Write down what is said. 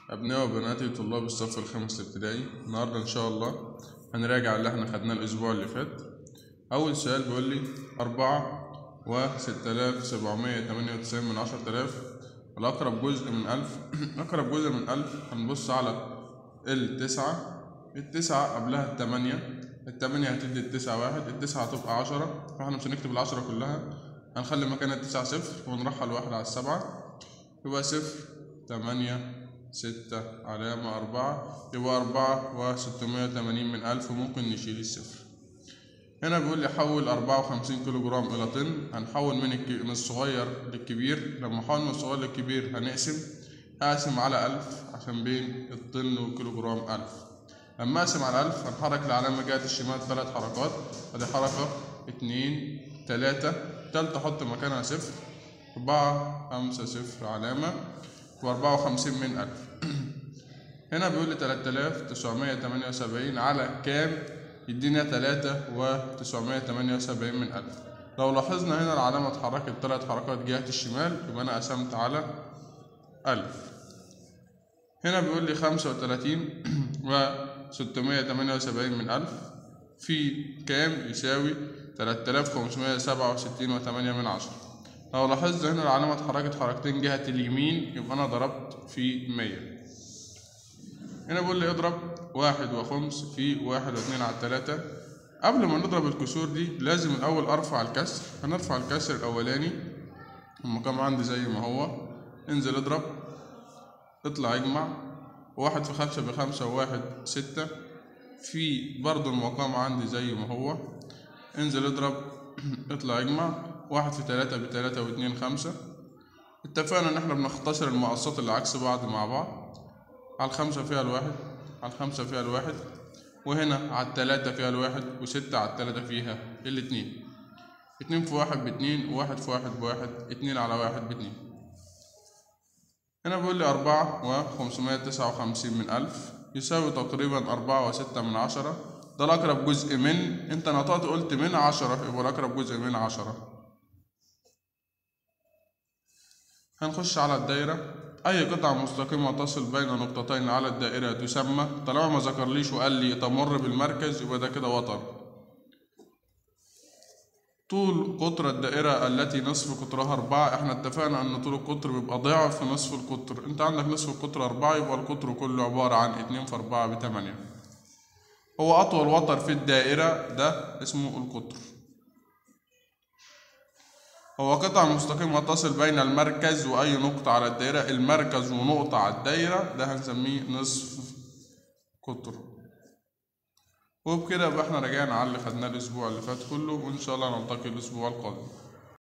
أبناء وبناتي طلاب الصف الخامس الابتدائي النهاردة إن شاء الله هنراجع اللي احنا خدناه الأسبوع اللي فات أول سؤال بيقول لي أربعة وستة آلاف سبعمية تمانية وتسعين من عشرة آلاف الأقرب جزء من ألف أقرب جزء من ألف هنبص على التسعة التسعة قبلها التمانية التمانية هتدي التسعة واحد التسعة هتبقى عشرة فاحنا مش هنكتب العشرة كلها هنخلي مكان التسعة صفر ونرحل واحد على السبعة يبقى صفر تمانية ستة علامة أربعة يبقى أربعة وستمية وتمانين من ألف وممكن نشيل الصفر هنا بيقول لي حول أربعة وخمسين كيلو جرام إلى طن هنحول من, الك... من الصغير للكبير لما نحول من الصغير للكبير هنقسم هقسم على ألف عشان بين الطن والكيلو جرام ألف لما أقسم على ألف هنحرك العلامة جهة الشمال ثلاث حركات أدي حركة اتنين تلاتة تالتة أحط مكانها صفر أربعة خمسة صفر علامة وأربعة وخمسين من ألف هنا بيقول لي تلات آلاف تسعمية تمانية وسبعين على كام يدينا تلاتة وتسعمية تمانية وسبعين من ألف لو لاحظنا هنا العلامة اتحركت تلات حركات جهة الشمال يبقى أنا قسمت على ألف هنا بيقول لي خمسة وتلاتين وستمية تمانية وسبعين من ألف في كام يساوي تلات آلاف خمسمية سبعة وستين وتمانية من عشرة لو لاحظنا هنا العلامة اتحركت حركتين جهة اليمين يبقى أنا ضربت في مية هنا بيقول لي اضرب واحد وخمس في واحد واتنين على التلاتة قبل ما نضرب الكسور دي لازم الأول أرفع الكسر هنرفع الكسر الأولاني المقام عندي زي ما هو انزل اضرب اطلع اجمع واحد في خمسة بخمسة وواحد ستة في برضو المقام عندي زي ما هو انزل اضرب اطلع اجمع واحد في تلاتة بتلاتة واتنين خمسة اتفقنا ان احنا بنختصر المقصات اللي عكس بعض مع بعض على الخمسة فيها الواحد على الخمسة فيها الواحد وهنا على التلاتة فيها الواحد وستة على التلاتة فيها الاتنين اتنين في واحد باتنين وواحد في واحد بواحد اتنين على واحد باتنين هنا بيقول لي أربعة وخمسمية تسعة وخمسين من ألف يساوي تقريبا أربعة وستة من عشرة ده الأقرب جزء من أنت نطقت قلت من عشرة يبقى الأقرب جزء من عشرة هنخش على الدايرة أي قطعة مستقيمة تصل بين نقطتين على الدائرة تسمى طالما ما ذكرليش وقال لي تمر بالمركز يبقى ده كده وتر طول قطر الدائرة التي نصف قطرها أربعة احنا اتفقنا أن طول القطر بيبقى ضعف نصف القطر انت عندك نصف القطر أربعة يبقى القطر كله عبارة عن اتنين في أربعة بتمانية هو أطول وتر في الدائرة ده اسمه القطر هو قطعة مستقيمة تصل بين المركز وأي نقطة على الدائرة المركز ونقطة على الدائرة ده هنسميه نصف قطر وبكده يبقى احنا رجعنا على اللي خدناه الأسبوع اللي فات كله وإن شاء الله نلتقي الأسبوع القادم